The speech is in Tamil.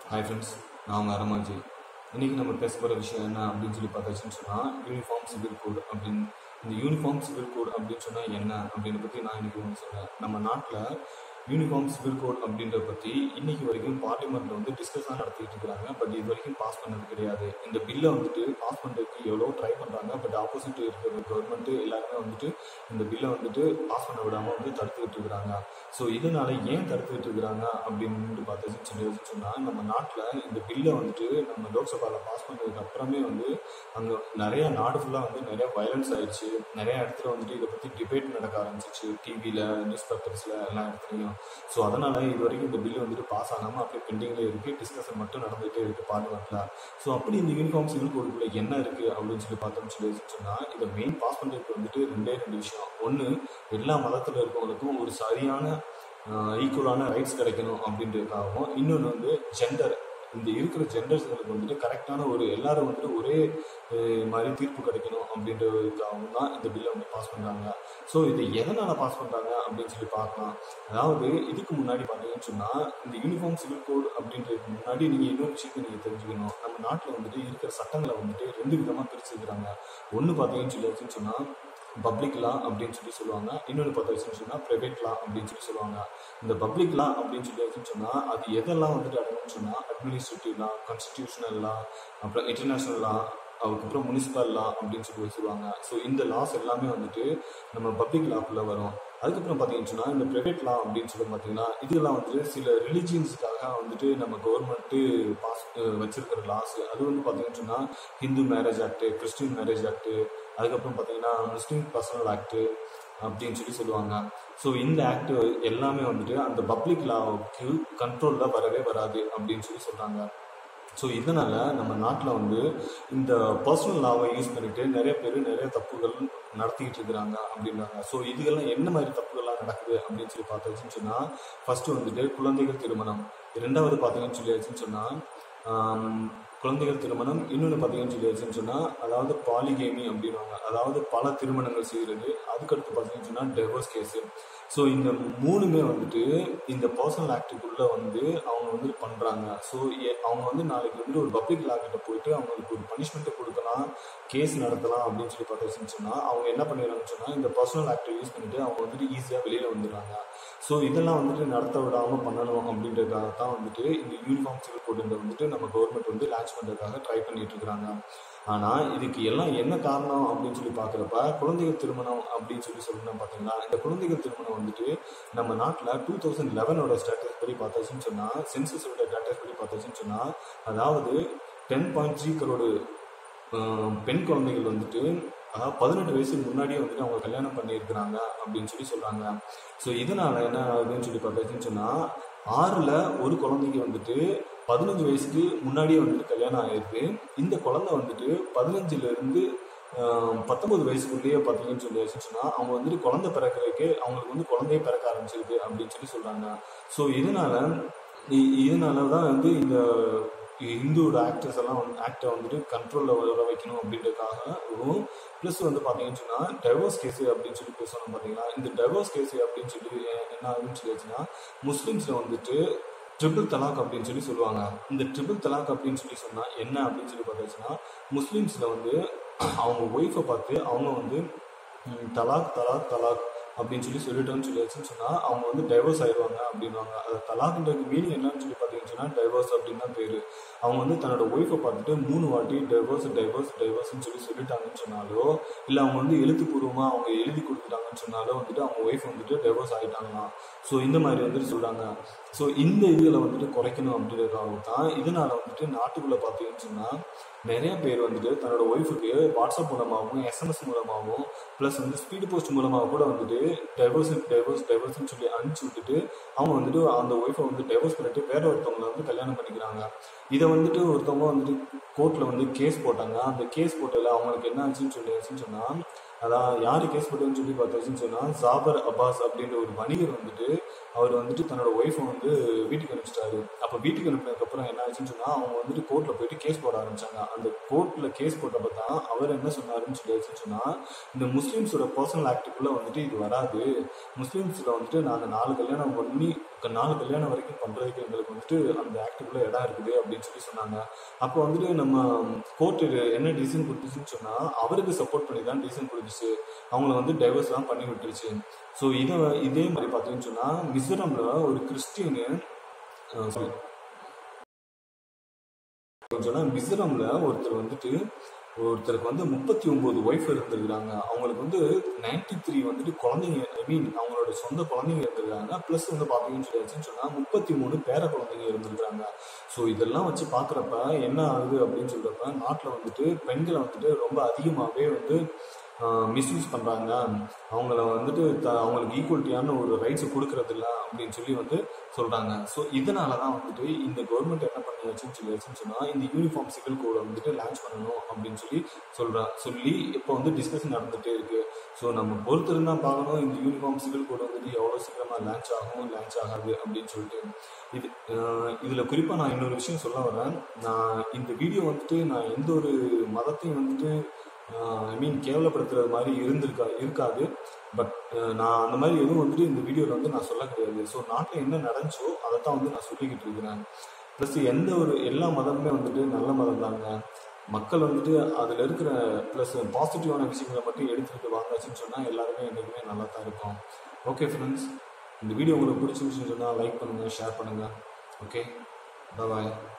ஹாய் ஃப்ரெண்ட்ஸ் நான் உங்கள் அரமாஜி இன்றைக்கி நம்ம பேச போகிற விஷயம் என்ன அப்படின்னு சொல்லி பார்த்தாச்சுன்னு சொன்னால் யூனிஃபார்ம் சிவில் கோட் அப்படின்னு இந்த யூனிஃபார்ம் சிவில் கோட் அப்படின்னு சொன்னால் என்ன அப்படின்னு பற்றி நான் இன்றைக்கி ஒன்று சொல்கிறேன் நம்ம நாட்டில் யூனிஃபார்ம் சிவில் கோட் அப்படின்றத பற்றி இன்னைக்கு வரைக்கும் பார்லிமெண்ட்டில் வந்து டிஸ்கஷன் நடத்திட்டு இருக்கிறாங்க பட் இது வரைக்கும் பாஸ் பண்ணது கிடையாது இந்த பில்லை வந்துட்டு பாஸ் பண்ணுறதுக்கு எவ்வளோ ட்ரை பண்ணுறாங்க பட் ஆப்போசிட் இருக்கிற கவர்மெண்ட்டு எல்லாருமே வந்துட்டு இந்த பில்லை வந்துட்டு பாஸ் பண்ண விடாமல் வந்து தடுத்துக்கிட்டு இருக்கிறாங்க ஸோ இதனால ஏன் தடுத்துக்கிட்டு இருக்கிறாங்க அப்படின்னு பார்த்தாச்சுன்னு சொல்லி சொன்னால் நம்ம நாட்டில் இந்த பில்லை வந்துட்டு நம்ம லோக்சபாவில் பாஸ் பண்ணதுக்கு அப்புறமே வந்து அங்கே நிறைய நாடு ஃபுல்லாக வந்து நிறைய வயலன்ஸ் ஆயிடுச்சு நிறைய இடத்துல வந்துட்டு இதை பற்றி டிபேட் நடக்க ஆரம்பிச்சிச்சு டிவியில் நியூஸ் பேப்பர்ஸில் எல்லா இடத்துலையும் ஸோ அதனால் இது வரைக்கும் இந்த பில்லு வந்துட்டு பாஸ் ஆகாமல் அப்படியே பெண்டிங்கில் இருக்குது டிஸ்கஷன் மட்டும் நடந்துகிட்டே இருக்குது பார்லிமெண்ட்டில் ஸோ அப்படி இந்த யூனிஃபார்ம் சிவில் கோடுக்குள்ளே என்ன இருக்குது அப்படின்னு சொல்லி பார்த்தோம்னு சொல்லி சொன்னால் இதை மெயின் பாஸ் பண்ணுறதுக்கு வந்துட்டு ரெண்டே ரெண்டு விஷயம் ஒன்று எல்லா மதத்தில் இருக்கவங்களுக்கும் ஒரு சரியான ஈக்குவலான ரைட்ஸ் கிடைக்கணும் அப்படின்றதுக்காகவும் இன்னொன்று வந்து ஜெண்டர் இந்த இருக்கிற ஜெண்டர்ஸ்களுக்கு வந்துட்டு கரெக்டான ஒரு எல்லாரும் வந்துட்டு ஒரே அஹ், மாதிரி தீர்ப்பு கிடைக்கணும் அப்படின்றதுக்காகவும் தான் இந்த பில்லை வந்து பாஸ் பண்ணுறாங்க ஸோ இது எதனால் பாஸ் பண்ணுறாங்க அப்படின்னு சொல்லி பார்க்கலாம் அதாவது இதுக்கு முன்னாடி பார்த்தீங்கன்னு சொன்னால் இந்த யூனிஃபார்ம் சிவில் கோட் அப்படின்றதுக்கு முன்னாடி நீங்கள் இன்னொரு விஷயத்தை நீங்கள் தெரிஞ்சுக்கணும் நம்ம நாட்டில் வந்துட்டு இருக்கிற சட்டங்களை வந்துட்டு ரெண்டு விதமாக பிரிச்சுக்கிறாங்க ஒன்று பார்த்தீங்கன்னு சொல்லி சொன்னால் பப்ளிக் லா அப்படின்னு சொல்லி சொல்லுவாங்க இன்னொன்று பார்த்தீங்கன்னு சொன்னால் ப்ரைவேட் லா அப்படின்னு சொல்லி சொல்லுவாங்க இந்த பப்ளிக் லா அப்படின்னு சொல்லி சொன்னால் அது எதெல்லாம் வந்துட்டு அடங்கும்னு சொன்னால் அட்மினிஸ்ட்ரேட்டிவ் லா கான்ஸ்டிடியூஷனல் லா அப்புறம் இன்டர்நேஷ்னல் லா அதுக்கப்புறம் முனிசிபல் லா அப்படின்னு சொல்லி சொல்லுவாங்க ஸோ இந்த லாஸ் எல்லாமே வந்துட்டு நம்ம பப்ளிக் லாக்குள்ளே வரும் அதுக்கப்புறம் பார்த்தீங்கன்னு சொன்னால் இந்த ப்ரைவேட் லா அப்படின்னு சொல்லி பார்த்தீங்கன்னா இதெல்லாம் வந்துட்டு சில ரிலிஜியன்ஸுக்காக வந்துட்டு நம்ம கவர்மெண்ட்டு பாஸ் வச்சிருக்கிற லாஸ் அது வந்து பார்த்தீங்கன்னு சொன்னால் Hindu marriage act Christian marriage act அதுக்கப்புறம் பார்த்தீங்கன்னா முஸ்லீம் பர்சனல் ஆக்ட்டு அப்படின்னு சொல்லி சொல்லுவாங்க ஸோ இந்த ஆக்ட் எல்லாமே வந்துட்டு அந்த பப்ளிக் லாவுக்கு கண்ட்ரோலில் வரவே வராது அப்படின்னு சொல்லி சொல்கிறாங்க ஸோ இதனால் நம்ம நாட்டில் வந்து இந்த பர்சனல் லாவை யூஸ் பண்ணிட்டு நிறைய பேர் நிறைய தப்புகள் நடத்திக்கிட்டு இருக்கிறாங்க அப்படின்றாங்க ஸோ இதுக்கெல்லாம் என்ன மாதிரி தப்புகள்லாம் நடக்குது அப்படின்னு சொல்லி பார்த்தாச்சுன்னு சொன்னால் ஃபர்ஸ்ட் வந்துட்டு குழந்தைகள் திருமணம் இரண்டாவது பார்த்தீங்கன்னு சொல்லியாச்சுன்னு சொன்னால் ஆம், குழந்தைகள் திருமணம் இன்னொன்று பார்த்தீங்கன்னு சொல்லியாச்சுன்னு சொன்னால் அதாவது பாலிகேமி அப்படின்வாங்க அதாவது பல திருமணங்கள் செய்கிறது அதுக்கடுத்து பார்த்தீங்கன்னு சொன்னால் டைவர்ஸ் கேஸு ஸோ இந்த மூணுமே வந்துட்டு இந்த பர்சனல் ஆக்டுக்குள்ளே வந்து அவங்க வந்து பண்ணுறாங்க ஸோ அவங்க வந்து நாளைக்கு வந்துட்டு ஒரு பப்ளிக் லா கிட்ட போயிட்டு அவங்களுக்கு ஒரு பனிஷ்மெண்ட்டை கொடுக்கலாம் கேஸ் நடத்தலாம் அப்படின்னு சொல்லி பார்த்தாச்சுன்னு சொன்னால் அவங்க என்ன பண்ணிடுறாங்கன்னு சொன்னால் இந்த பர்சனல் ஆக்டை யூஸ் பண்ணிட்டு அவங்க வந்துட்டு ஈஸியாக வெளியில் வந்துடுறாங்க ஸோ இதெல்லாம் வந்துட்டு நடத்த விடாமல் பண்ணணும் அப்படின்றதுக்காக தான் வந்துட்டு இந்த யூனிஃபார்ம் சிவில் கோடுன்ற வந்துட்டு நம்ம கவர்மெண்ட் வந்து லான்ச் பண்ணுறதுக்காக ட்ரை பண்ணிட்டு இருக்கிறாங்க ஆனால் இதுக்கு எல்லாம் என்ன காரணம் அப்படின்னு சொல்லி பார்க்குறப்ப குழந்தைகள் திருமணம் அப்படின்னு சொல்லி சொல்லணும் பார்த்தீங்கன்னா இந்த குழந்தைகள் திருமணம் வந்துட்டு நம்ம நாட்டில் டூ தௌசண்ட் லெவனோட ஸ்டேட்டஸ் படி பார்த்தாச்சுன்னு சொன்னால் சென்சஸோட ஸ்டேட்டஸ் படி பார்த்தாச்சுன்னு சொன்னால் அதாவது டென் பாயிண்ட் த்ரீ கரோடு ஆஹ் பெண் குழந்தைகள் வந்துட்டு அதாவது பதினெட்டு வயசுக்கு முன்னாடியே வந்துட்டு அவங்க கல்யாணம் பண்ணியிருக்கிறாங்க அப்படின்னு சொல்லி சொல்கிறாங்க ஸோ இதனால் என்ன ஆகுதுன்னு சொல்லி பார்த்தாச்சுன்னு சொன்னால் ஆறில் ஒரு குழந்தைக்கு வந்துட்டு பதினஞ்சு வயசுக்கு முன்னாடியே வந்துட்டு கல்யாணம் ஆயிருக்கு இந்த குழந்தை வந்துட்டு பதினஞ்சுலேருந்து பத்தொன்பது வயசுக்குள்ளேயே பார்த்தீங்கன்னு சொல்லி சொன்னால் அவங்க வந்துட்டு குழந்தை பிறக்கிறதுக்கு அவங்களுக்கு வந்து குழந்தையே பிறக்க ஆரம்பிச்சிருக்கு அப்படின்னு சொல்லி சொல்கிறாங்க ஸோ இதனால இ- இதனால தான் வந்து இந்த இந்துவோட ஆக்டர்ஸ் எல்லாம் வந்து ஆக்டை வந்துட்டு கண்ட்ரோலில் வர வைக்கணும் அப்படின்றதுக்காகவும் ப்ளஸ் வந்து பார்த்தீங்கன்னு சொன்னால் டைவர்ஸ் கேஸு அப்படின்னு சொல்லி பேசணும் பார்த்தீங்கன்னா இந்த டைவர்ஸ் கேஸு அப்படின்னு சொல்லி எ- என்ன ஆகுதுன்னு சொல்லி வச்சுன்னா முஸ்லீம்ஸில் வந்துட்டு ட்ரிபிள் தலாக் அப்படின்னு சொல்லி சொல்லுவாங்க இந்த ட்ரிபிள் தலாக் அப்படின்னு சொல்லி சொன்னால் என்ன அப்படின்னு சொல்லி பார்த்தாச்சுன்னா முஸ்லீம்ஸில் வந்து அவங்க ஒய்ஃபை பார்த்து அவங்க வந்து ம், தலாக் தலாக் தலாக் அப்படின்னு சொல்லி சொல்லிட்டோன்னு சொல்லியாச்சுன்னு சொன்னால் அவங்க வந்து டைவர்ஸ் ஆயிடுவாங்க அப்படின்வாங்க அது தலாக்ன்றது மீனிங் என்னன்னு சொல்லி பார்த்தீங்கன்னு சொன்னால் டைவர்ஸ் அப்படின்னு தான் பேர் அவங்க வந்து தன்னோட ஒய்ஃபை பார்த்துட்டு மூணு வாட்டி டைவர்ஸ் டைவர்ஸ் டைவர்ஸ்னு சொல்லி சொல்லிட்டாங்கன்னு சொன்னாலோ இல்லை அவங்க வந்து எழுத்துப்பூர்வமாக அவங்க எழுதி கொடுத்துட்டாங்கன்னு சொன்னாலோ வந்துட்டு அவங்க ஒய்ஃப் வந்துட்டு டைவர்ஸ் ஆகிட்டாங்களாம் ஸோ இந்த மாதிரி வந்துட்டு சொல்கிறாங்க ஸோ இந்த இதில் வந்துட்டு குறைக்கணும் அப்படின்றதுக்காக தான் இதனால் வந்துட்டு நாட்டுக்குள்ளே பார்த்தீங்கன்னு சொன்னால் நிறைய பேர் வந்துட்டு தன்னோட ஒய்ஃபுக்கு வாட்ஸ்அப் மூலமாகவும் எஸ்எம்எஸ் மூலமாகவும் ப்ளஸ் வந்து ஸ்பீடு போஸ்ட் மூலமாக கூட வந்துட்டு டைவர்ஸ் டைவர்ஸ் டைவர்ஸ்னு சொல்லி அனுப்பிச்சி விட்டுட்டு அவங்க வந்துட்டு அந்த ஒய்ஃபை வந்து டைவர்ஸ் பண்ணிட்டு வேற ஒருத்தவங்களை வந்து கல்யாணம் பண்ணிக்கிறாங்க இதை வந்துட்டு ஒருத்தவங்க வந்துட்டு கோர்ட்டில் வந்து கேஸ் போட்டாங்க அந்த கேஸ் போட்டதில் அவங்களுக்கு என்ன ஆச்சுன்னு சொல்லி ஆச்சுன்னு சொன்னால் அதான் யார் கேஸ் போட்டதுன்னு சொல்லி பார்த்தாச்சுன்னு சொன்னால் ஜாபர் அப்பாஸ் அப்படின்ற ஒரு வணிகர் வந்துட்டு அவர் வந்துட்டு தன்னோட ஒய்ஃபை வந்து வீட்டுக்கு அனுப்பிச்சிட்டாரு அப்போ வீட்டுக்கு அனுப்பினதுக்கப்புறம் என்ன ஆச்சுன்னு சொன்னால் அவங்க வந்துட்டு கோர்ட்டில் போயிட்டு கேஸ் போட ஆரம்பிச்சாங்க அந்த கோர்ட்டில் கேஸ் போட்டப்போ தான் அவர் என்ன சொன்னாருன்னு சொல்லியாச்சுன்னு சொன்னால் இந்த முஸ்லீம்ஸோட பர்சனல் ஆக்டுக்குள்ளே வந்துட்டு இது வராது முஸ்லீம்ஸில் வந்துட்டு நாங்கள் நாலு கல்யாணம் பண்ணி க- நாலு கல்யாணம் வரைக்கும் பண்ணுறதுக்கு எங்களுக்கு வந்துட்டு அந்த ஆக்டுக்குள்ளே இடம் இருக்குது அப்படின்னு சொல்லி சொன்னாங்க அப்போ வந்துட்டு நம்ம கோர்ட்டு என்ன டிசிஷன் கொடுத்துச்சுன்னு சொன்னால் அவருக்கு சப்போர்ட் பண்ணி தான் டிசிஷன் கொடுத்துச்சு அவங்கள வந்து டைவர்ஸ்லாம் பண்ணி விட்டுருச்சு ஸோ இதை இதே மாதிரி பார்த்தீங்கன்னு சொன்னால் மிசோரமில் ஒரு கிறிஸ்டியனு சாரி சொன்னால் மிசோரமில் ஒருத்தர் வந்துட்டு ஒருத்தருக்கு வந்து முப்பத்தி ஒன்பது ஒய்ஃப் இருந்திருக்கிறாங்க அவங்களுக்கு வந்து நைன்டி த்ரீ வந்துட்டு குழந்தைங்க ஐ மீன் அவங்களோட சொந்த குழந்தைங்க இருந்திருக்காங்க ப்ளஸ் வந்து பார்த்தீங்கன்னு சொல்லியாச்சுன்னு சொன்னால் முப்பத்தி மூணு பேர குழந்தைங்க இருந்திருக்கிறாங்க ஸோ இதெல்லாம் வச்சு பார்க்குறப்ப என்ன ஆகுது அப்படின்னு சொல்கிறப்ப நாட்டில் வந்துட்டு பெண்களை வந்துட்டு ரொம்ப அதிகமாகவே வந்து மிஸ்யூஸ் பண்ணுறாங்க அவங்கள வந்துட்டு த அவங்களுக்கு ஈக்குவலிட்டியான ஒரு ரைட்ஸை கொடுக்கறதில்ல அப்படின்னு சொல்லி வந்து சொல்கிறாங்க ஸோ இதனால தான் வந்துட்டு இந்த கவர்மெண்ட் என்ன பண்ணியாச்சுன்னு சொல்லியாச்சுன்னு சொன்னால் இந்த யூனிஃபார்ம் சிவில் கோடை வந்துட்டு லான்ச் பண்ணணும் அப்படின்னு சொல்லி சொல்கிறா சொல்லி இப்போ வந்து டிஸ்கஷன் நடந்துகிட்டே இருக்குது ஸோ நம்ம பொறுத்திருந்தா பார்க்கணும் இந்த யூனிஃபார்ம் சிவில் கோட் வந்துட்டு எவ்வளோ சீக்கிரமாக லான்ச் ஆகும் லான்ச் ஆகாது அப்படின்னு சொல்லிட்டு இது இதில் குறிப்பாக நான் இன்னொரு விஷயம் சொல்ல வரேன் நான் இந்த வீடியோ வந்துட்டு நான் எந்த ஒரு மதத்தையும் வந்துட்டு ஐ மீன் கேவலப்படுத்துறது மாதிரி இருந்திருக்கா இருக்காது பட் நான் அந்த மாதிரி எதுவும் வந்துட்டு இந்த வீடியோவில் வந்து நான் சொல்ல கிடையாது ஸோ நாட்டில் என்ன நடந்துச்சோ அதை தான் வந்து நான் சொல்லிக்கிட்டு இருக்கிறேன் ப்ளஸ் எந்த ஒரு எல்லா மதமுமே வந்துட்டு நல்ல மதம் தாங்க மக்கள் வந்துட்டு அதில் இருக்கிற ப்ளஸ் பாசிட்டிவான விஷயங்களை மட்டும் எடுத்துக்கிட்டு வாங்காச்சுன்னு சொன்னால் எல்லாருமே என்றைக்குமே நல்லா தான் இருக்கும் ஓகே ஃப்ரெண்ட்ஸ் இந்த வீடியோ உங்களுக்கு பிடிச்சிருந்துச்சுன்னு சொன்னால் லைக் பண்ணுங்கள் ஷேர் பண்ணுங்கள் ஓகே பாய்